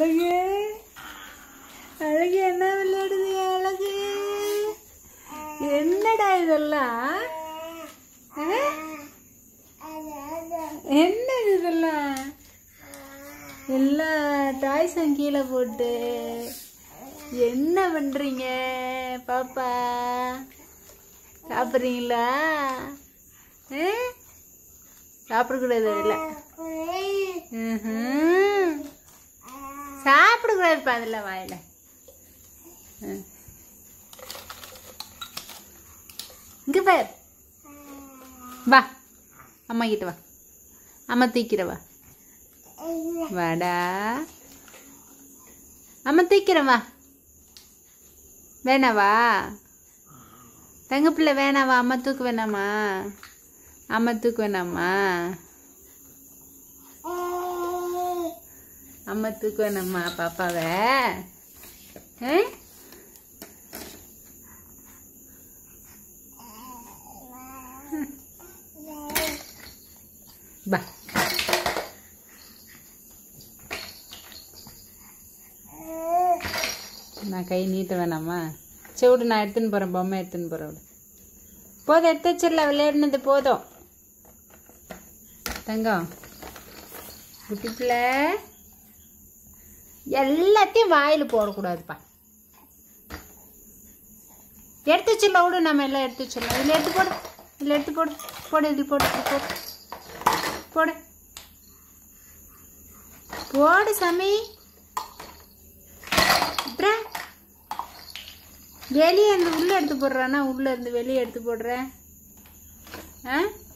அழகு அழகு என்ன விளையாடுது அழகு என்னடா இதெல்லாம் ஆ? என்னது இதெல்லாம் எல்லா டாய்ஸும் கீழே போட்டு என்ன பண்றீங்க பாப்பா சாப்பிட்றீங்களா ஆ? சாப்பிடக்கூடாது இல்லை ம்ஹும். சாப்பிடக்கூடாதுப்பா அதில் வாயில ம். இங்க பார் வா அம்மா கிட்ட வா அம்மா தூக்கிற வா வாடா அம்மா தூக்கிறேன் வா வேணாவா தங்க பிள்ளை வேணாவா அம்மா தூக்க வேணாமா அம்மா தூக்க வேணாமா அம்மா தூக்க வேணாமா பாப்பாவை ஆ? பா நான் கை நீட்ட வேணாமா சரி விடு நான் எடுத்துன்னு போகிறேன் பொம்மை எடுத்துன்னு போகிறேன் விடு போதும் எடுத்து வச்சிடல விளையாடினது போதும் தங்கம் குட்டி பிள்ளை எல்லாத்தையும் வாயில் போடக்கூடாதுப்பா எடுத்து வச்சிடலாம் விடு நம்ம எல்லாம் எடுத்து வச்சிடலாம் இதில் எடுத்து போடு இதில் எடுத்து போடு போடு இதில் போடு இதில் போடு போடு போடு சாமி அப்புறம் வெளியே இருந்து உள்ளே எடுத்து போடுறானா உள்ளே இருந்து வெளியே எடுத்து போடுறேன் ஆ